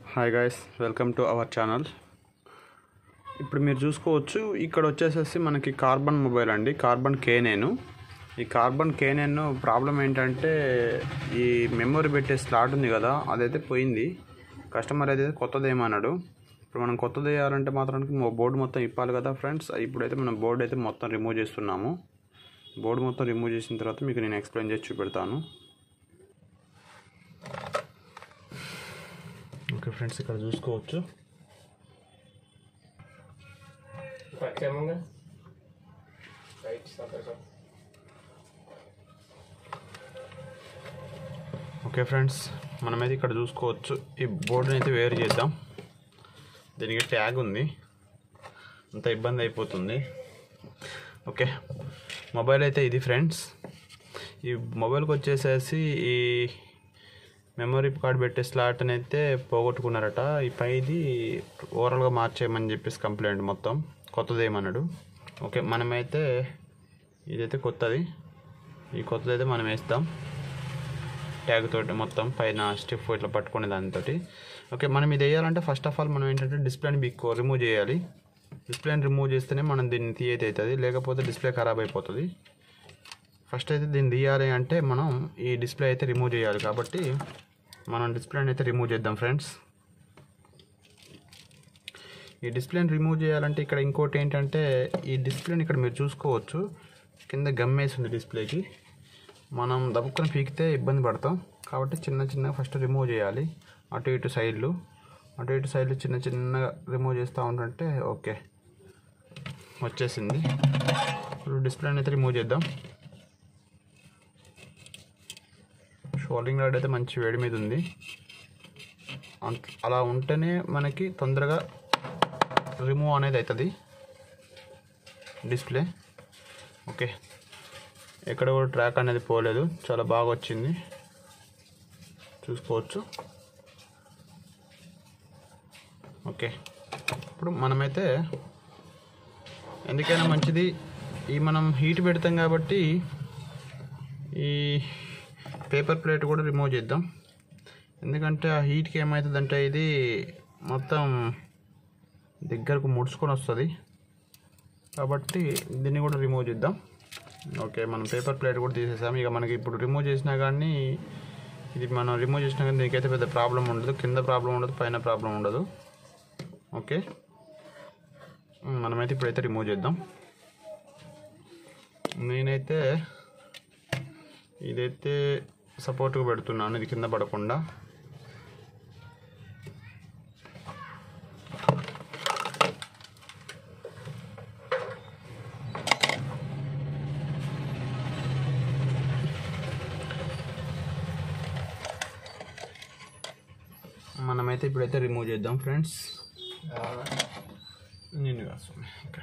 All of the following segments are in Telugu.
hi guys welcome to our channel ఇప్పుడు మీరు చూసుకోవచ్చు ఇక్కడ వచ్చేసేసి మనకి కార్బన్ మొబైల్ అండి కార్బన్ కే నేను ఈ కార్బన్ కే నేను ప్రాబ్లం ఏంటంటే ఈ మెమొరీ పెట్టే స్లాట్ ఉంది కదా అదైతే పోయింది కస్టమర్ అయితే కొత్తది ఏమన్నాడు ఇప్పుడు మనం కొత్తది వేయాలంటే మాత్రానికి బోర్డు మొత్తం ఇప్పాలి కదా ఫ్రెండ్స్ ఇప్పుడైతే మనం బోర్డు అయితే మొత్తం రిమూవ్ చేస్తున్నాము బోర్డు మొత్తం రిమూవ్ చేసిన తర్వాత మీకు నేను ఎక్స్ప్లెయిన్ చేసి చూపెడతాను ఓకే ఫ్రెండ్స్ ఇక్కడ చూసుకోవచ్చు పట్టేమంగా రైట్ సార్ ఓకే ఫ్రెండ్స్ మనమైతే ఇక్కడ చూసుకోవచ్చు ఈ బోర్డుని అయితే వేరు చేద్దాం దీనికి ట్యాగ్ ఉంది అంత ఇబ్బంది అయిపోతుంది ఓకే మొబైల్ అయితే ఇది ఫ్రెండ్స్ ఈ మొబైల్కి వచ్చేసేసి ఈ మెమరీ కార్డ్ పెట్టే స్లాట్ అయితే పోగొట్టుకున్నారట ఈ పైది ఓవరాల్గా మార్చేయమని చెప్పేసి కంప్లైంట్ మొత్తం కొత్తది ఏమన్నాడు ఓకే మనమైతే ఇదైతే కొత్తది ఈ కొత్తది అయితే మనం వేస్తాం ట్యాగ్ తోటి మొత్తం పైన స్టిఫ్ ఇట్లా పట్టుకునే దానితోటి ఓకే మనం ఇది వేయాలంటే ఫస్ట్ ఆఫ్ ఆల్ మనం ఏంటంటే డిస్ప్లేని బిక్కు రిమూవ్ చేయాలి డిస్ప్లేని రిమూవ్ చేస్తేనే మనం దీన్ని తీయైతే అవుతుంది లేకపోతే డిస్ప్లే ఖరాబ్ అయిపోతుంది ఫస్ట్ అయితే దీన్ని తీయాలి అంటే మనం ఈ డిస్ప్లే అయితే రిమూవ్ చేయాలి కాబట్టి మనం డిస్ప్లేని అయితే రిమూవ్ చేద్దాం ఫ్రెండ్స్ ఈ డిస్ప్లేని రిమూవ్ చేయాలంటే ఇక్కడ ఇంకోటి ఏంటంటే ఈ డిస్ప్లేని ఇక్కడ మీరు చూసుకోవచ్చు కింద గమ్మేసి ఉంది డిస్ప్లేకి మనం దబ్బుకొని పీకితే ఇబ్బంది పడతాం కాబట్టి చిన్న చిన్న ఫస్ట్ రిమూవ్ చేయాలి అటు ఇటు సైడ్లు అటు ఇటు సైడ్లు చిన్న చిన్నగా రిమూవ్ చేస్తూ ఉంటుంటే ఓకే వచ్చేసింది ఇప్పుడు డిస్ప్లేని అయితే రిమూవ్ చేద్దాం షోల్డింగ్ రాడ్ అయితే మంచి వేడి మీద ఉంది అంత అలా ఉంటేనే మనకి తొందరగా రిమూవ్ అనేది అవుతుంది డిస్ప్లే ఓకే ఎక్కడ కూడా ట్రాక్ అనేది పోలేదు చాలా బాగా వచ్చింది చూసుకోవచ్చు ఓకే ఇప్పుడు మనమైతే ఎందుకైనా మంచిది ఈ మనం హీట్ పెడతాం కాబట్టి ఈ పేపర్ ప్లేట్ కూడా రిమూవ్ చేద్దాం ఎందుకంటే ఆ హీట్కి ఏమవుతుందంటే ఇది మొత్తం దగ్గరకు ముడుచుకొని వస్తుంది కాబట్టి దీన్ని కూడా రిమూవ్ చేద్దాం ఓకే మనం పేపర్ ప్లేట్ కూడా తీసేసాం ఇక మనకి ఇప్పుడు రిమూవ్ చేసినా కానీ ఇది మనం రిమూవ్ చేసినా కానీ దీనికైతే పెద్ద ప్రాబ్లం ఉండదు కింద ప్రాబ్లం ఉండదు పైన ప్రాబ్లం ఉండదు ఓకే మనమైతే ఇప్పుడైతే రిమూవ్ చేద్దాం నేనైతే ఇదైతే సపోర్ట్గా పెడుతున్నాను ఇది కింద పడకుండా మనమైతే ఇప్పుడైతే రిమూవ్ చేద్దాం ఫ్రెండ్స్ నేను కాదు ఓకే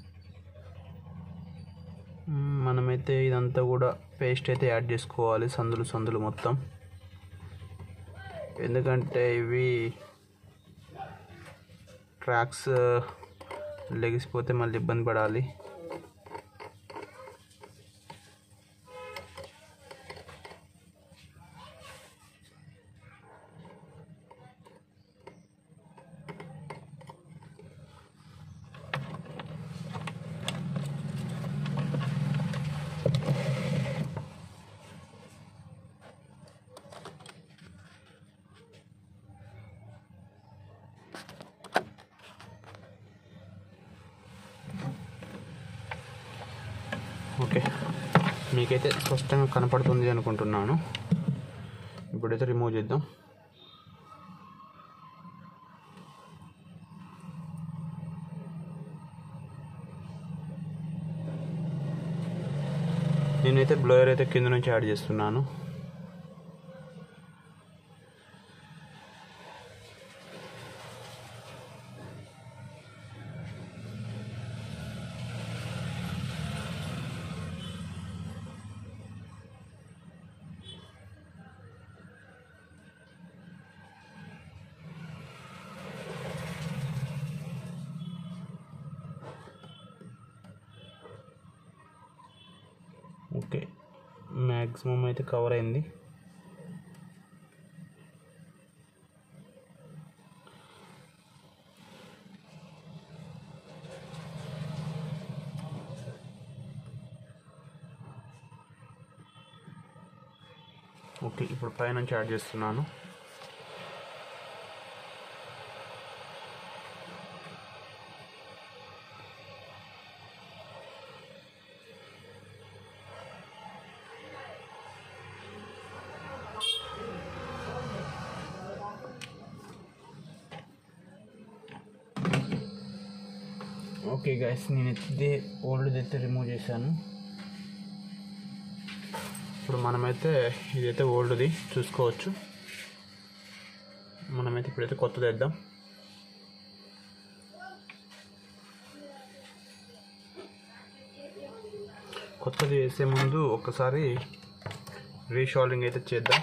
మ్మ్, మనమైతే ఇదంతా కూడా పేస్ట్ అయితే యాడ్ చేసుకోవాలి సందులు సందులు మొత్తం ఎందుకంటే ఇవి ట్రాక్స్ లెగిసిపోతే మళ్ళీ ఇబ్బంది పడాలి ఓకే మీకైతే స్పష్టంగా కనపడుతుంది అనుకుంటున్నాను ఇప్పుడైతే రిమూవ్ చేద్దాం నేనైతే బ్లోయర్ అయితే కింద నుంచి యాడ్ చేస్తున్నాను ఓకే మ్యాక్సిమం అయితే కవర్ అయింది ఓకే ఇప్పుడు పైనుంచి యాడ్ చేస్తున్నాను ఓకే గైస్ నేను ఇదే ఓల్డ్ అయితే రిమూవ్ చేశాను ఇప్పుడు మనమైతే ఇదైతే ఓల్డ్ది చూసుకోవచ్చు మనమైతే ఇప్పుడైతే కొత్తది వేద్దాం కొత్తది వేసే ముందు ఒకసారి రీషాల్డింగ్ అయితే చేద్దాం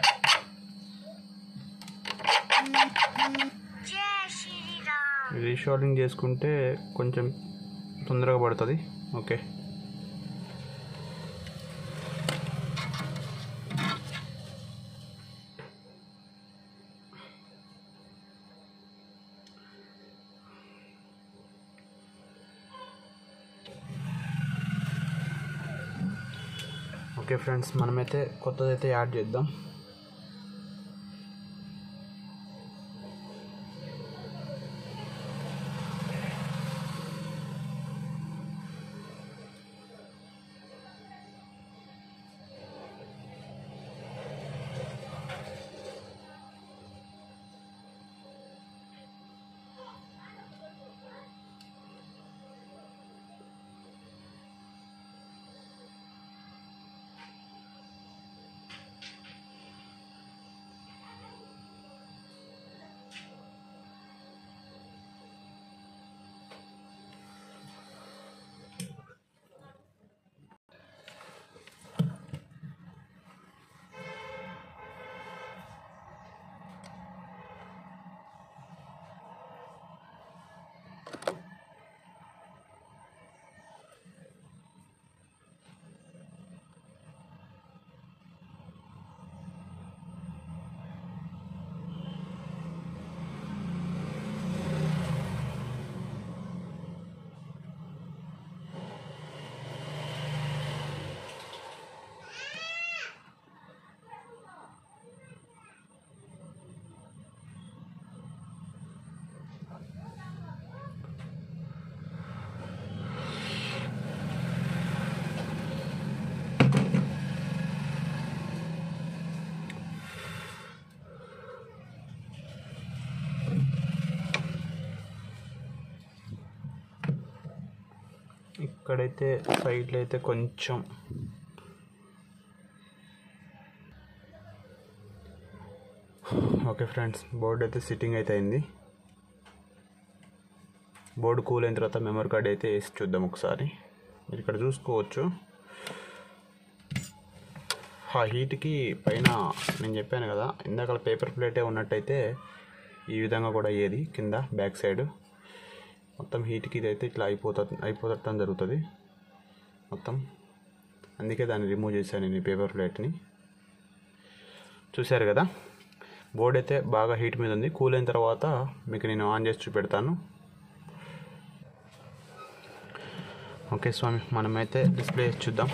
రీషాల్డింగ్ చేసుకుంటే కొంచెం తొందరగా పడుతుంది ఓకే ఓకే ఫ్రెండ్స్ మనమైతే కొత్తదైతే యాడ్ చేద్దాం ఇక్కడైతే సైడ్లో అయితే కొంచెం ఓకే ఫ్రెండ్స్ బోర్డు అయితే సిట్టింగ్ అయితే అయింది బోర్డు కూల్ అయిన తర్వాత మెమరీ కార్డ్ అయితే వేసి చూద్దాం ఒకసారి మీరు ఇక్కడ చూసుకోవచ్చు ఆ హీట్కి పైన నేను చెప్పాను కదా ఇందాక పేపర్ ప్లేటే ఉన్నట్టయితే ఈ విధంగా కూడా అయ్యేది కింద బ్యాక్ సైడ్ మొత్తం హీట్కి ఇదైతే ఇట్లా అయిపోతుంది అయిపోతట్టడం జరుగుతుంది మొత్తం అందుకే దాన్ని రిమూవ్ చేశాను నేను ఈ పేపర్ ప్లేట్ని చూశారు కదా బోర్డ్ అయితే బాగా హీట్ మీద ఉంది కూల్ అయిన తర్వాత మీకు నేను ఆన్ చేసి చూపెడతాను ఓకే స్వామి మనమైతే డిస్ప్లే చేసి చూద్దాం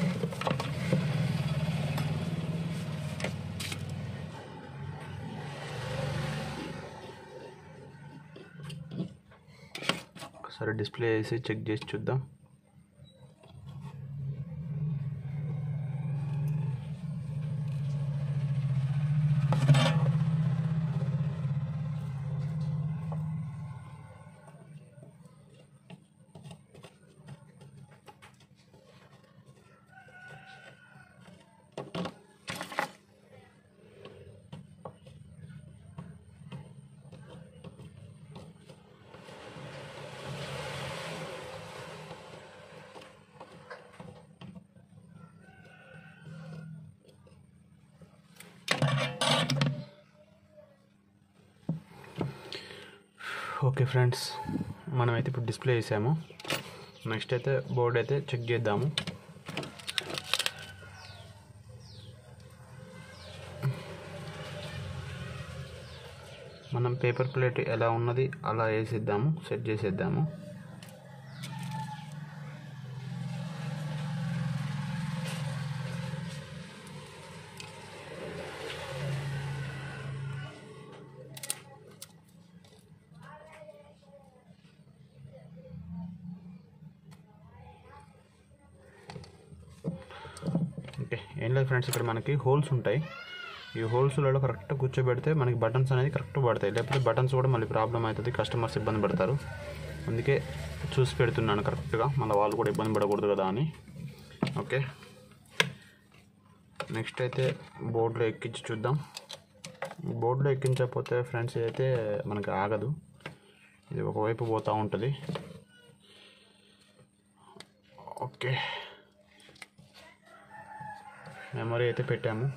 ఒకసారి డిస్ప్లే వేసి చెక్ చేసి చూద్దాం ఓకే ఫ్రెండ్స్ మనమైతే ఇప్పుడు డిస్ప్లే చేసాము నెక్స్ట్ అయితే బోర్డ్ అయితే చెక్ చేద్దాము మనం పేపర్ ప్లేట్ ఎలా ఉన్నది అలా వేసేద్దాము సెట్ చేసేద్దాము ఏం లేదు ఫ్రెండ్స్ ఇక్కడ మనకి హోల్స్ ఉంటాయి ఈ హోల్స్లలో కరెక్ట్ కూర్చోబెడితే మనకి బటన్స్ అనేది కరెక్ట్ పడతాయి లేకపోతే బటన్స్ కూడా మళ్ళీ ప్రాబ్లం అవుతుంది కస్టమర్స్ ఇబ్బంది పడతారు అందుకే చూసి పెడుతున్నాను కరెక్ట్గా మళ్ళీ వాళ్ళు కూడా ఇబ్బంది పడకూడదు కదా అని ఓకే నెక్స్ట్ అయితే బోర్డులో ఎక్కించి చూద్దాం బోర్డులో ఎక్కించకపోతే ఫ్రెండ్స్ అయితే మనకి ఆగదు ఇది ఒకవైపు పోతూ ఉంటుంది ఓకే మెమరీ అయితే పెట్టాము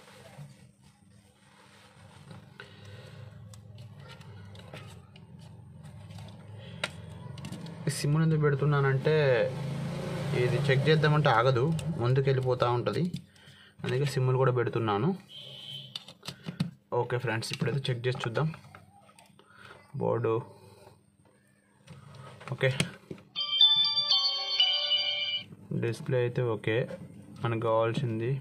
సిమ్ను ఎందుకు పెడుతున్నానంటే ఇది చెక్ చేద్దామంటే ఆగదు ముందుకు వెళ్ళిపోతూ ఉంటుంది అందుకే సిమ్ములు కూడా పెడుతున్నాను ఓకే ఫ్రెండ్స్ ఇప్పుడైతే చెక్ చేసి చూద్దాం బోర్డు ఓకే డిస్ప్లే అయితే ఓకే మనకు కావాల్సింది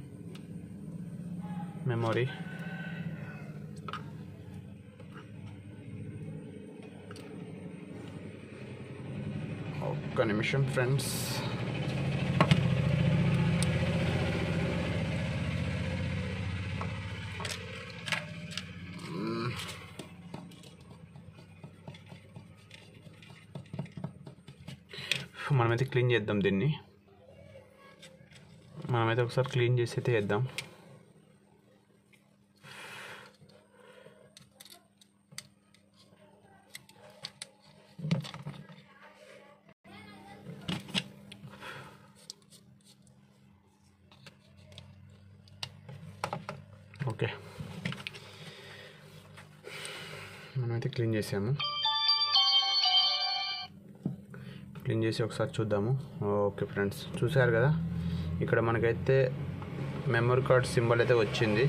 మెమొరీ ఒక్క నిమిషం ఫ్రెండ్స్ మనమైతే క్లీన్ చేద్దాం దీన్ని మనమైతే ఒకసారి క్లీన్ చేసి అయితే వేద్దాం ఓకే మనమైతే క్లీన్ చేసాము క్లీన్ చేసి ఒకసారి చూద్దాము ఓకే ఫ్రెండ్స్ చూసారు కదా ఇక్కడ మనకైతే మెమరీ కార్డ్ సింబల్ అయితే వచ్చింది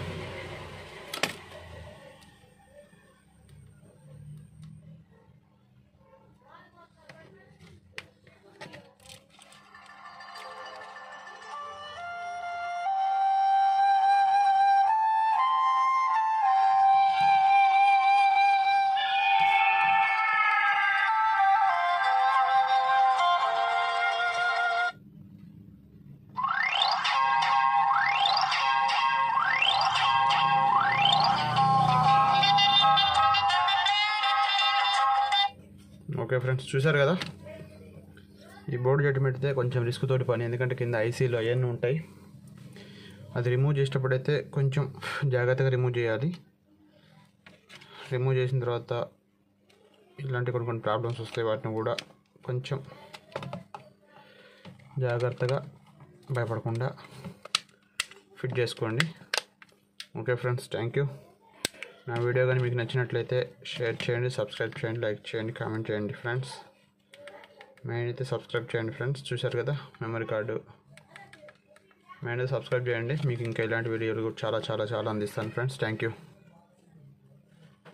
ఓకే ఫ్రెండ్స్ చూసారు కదా ఈ బోర్డు జట్టు పెడితే కొంచెం రిస్క్ తోటి పని ఎందుకంటే కింద ఐసీలు అవన్నీ ఉంటాయి అది రిమూవ్ చేసేటప్పుడు అయితే కొంచెం జాగ్రత్తగా రిమూవ్ చేయాలి రిమూవ్ చేసిన తర్వాత ఇలాంటి కొన్ని కొన్ని ప్రాబ్లమ్స్ వస్తాయి వాటిని కూడా కొంచెం జాగ్రత్తగా భయపడకుండా ఫిట్ చేసుకోండి ఓకే ఫ్రెండ్స్ థ్యాంక్ యూ నా వీడియో కానీ మీకు నచ్చినట్లయితే షేర్ చేయండి సబ్స్క్రైబ్ చేయండి లైక్ చేయండి కామెంట్ చేయండి ఫ్రెండ్స్ మెయిన్ అయితే సబ్స్క్రైబ్ చేయండి ఫ్రెండ్స్ చూశారు కదా మెమరీ కార్డు మెయిన్ అయితే సబ్స్క్రైబ్ చేయండి మీకు ఇంకా ఇలాంటి వీడియోలు కూడా చాలా చాలా చాలా అందిస్తాను ఫ్రెండ్స్ థ్యాంక్ యూ